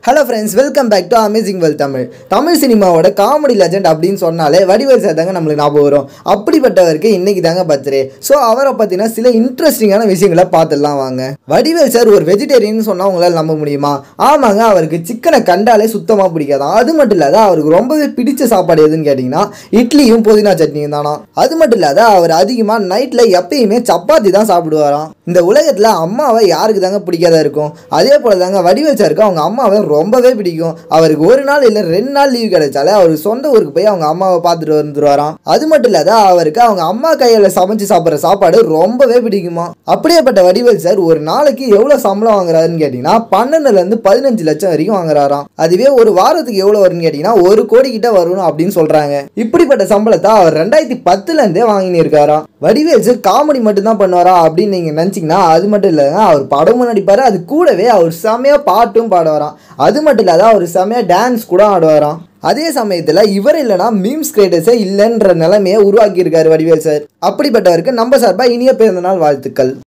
hello friends welcome back to amazing well Tamil Tamil சினிமாவோட comedy legend அப்படின்னு சொன்னாலே வடிவேல் சார் தாங்க நம்மளுக்கு ஞாபகம் வரும் அப்படிப்பட்டவருக்கு இன்னைக்கு தாங்க பர்த்டே ஸோ அவரை பற்றின சில இன்ட்ரெஸ்டிங்கான விஷயங்களை பார்த்துடலாம் வாங்க வடிவேல் சார் ஒரு வெஜிடேரியன் சொன்னால் உங்களால் நம்ப முடியுமா ஆமாங்க அவருக்கு சிக்கனை கண்டாலே சுத்தமாக பிடிக்காதான் அது மட்டும் இல்லாத அவருக்கு ரொம்பவே பிடிச்ச சாப்பாடு எதுன்னு கேட்டிங்கன்னா இட்லியும் புதினா சட்னியும் தானா அது மட்டும் இல்லாத அவர் அதிகமாக நைட்டில் எப்பயுமே சப்பாத்தி தான் சாப்பிடுவாராம் இந்த உலகத்தில் அம்மாவை யாருக்கு தாங்க பிடிக்காத இருக்கும் அதே போல் தாங்க வடிவேல் சாருக்கு அவங்க அம்மாவை ரொம்பவே பிடிக்கும் அவருக்கு ஒரு நாள் இல்லை ரெண்டு நாள் லீவ் கிடைச்சாலே அவர் சொந்த ஊருக்கு போய் அவங்க அம்மாவை பார்த்துட்டு வந்துருவாராம் அது மட்டும் இல்லாத அவருக்கு அவங்க அம்மா கையில் சமைச்சு சாப்பிட்ற சாப்பாடு ரொம்பவே பிடிக்குமா அப்படியேப்பட்ட வடிவேல் சார் ஒரு நாளைக்கு எவ்வளோ சம்பளம் வாங்குறாருன்னு கேட்டிங்கன்னா பன்னெண்டுலேருந்து பதினஞ்சு லட்சம் வரைக்கும் வாங்குறாராம் அதுவே ஒரு வாரத்துக்கு எவ்வளோ வரும்னு கேட்டிங்கன்னா ஒரு கோடி கிட்ட வரணும் அப்படின்னு சொல்கிறாங்க இப்படிப்பட்ட சம்பளத்தை அவர் ரெண்டாயிரத்தி பத்துலேருந்தே வாங்கினு இருக்காராம் வடிவேல் சார் காமெடி மட்டும்தான் பண்ணுவாரா அப்படின்னு நீங்கள் நினச்சிங்கன்னா அது மட்டும் இல்லைங்க அவர் படமும் நடிப்பார் அது கூடவே அவர் செமையாக பாட்டும் பாடுவாராம் அது மட்டும் இல்லாத அவர் செமையாக டான்ஸ் கூட ஆடுவாராம் அதே சமயத்தில் இவர் இல்லைனா மீம்ஸ் கிரியேட்டர்ஸே இல்லைன்ற நிலைமையை உருவாக்கியிருக்காரு வடிவேல் சார் அப்படிப்பட்டவருக்கு நம்ம சார்பாக இனிய பிறந்த நாள் வாழ்த்துக்கள்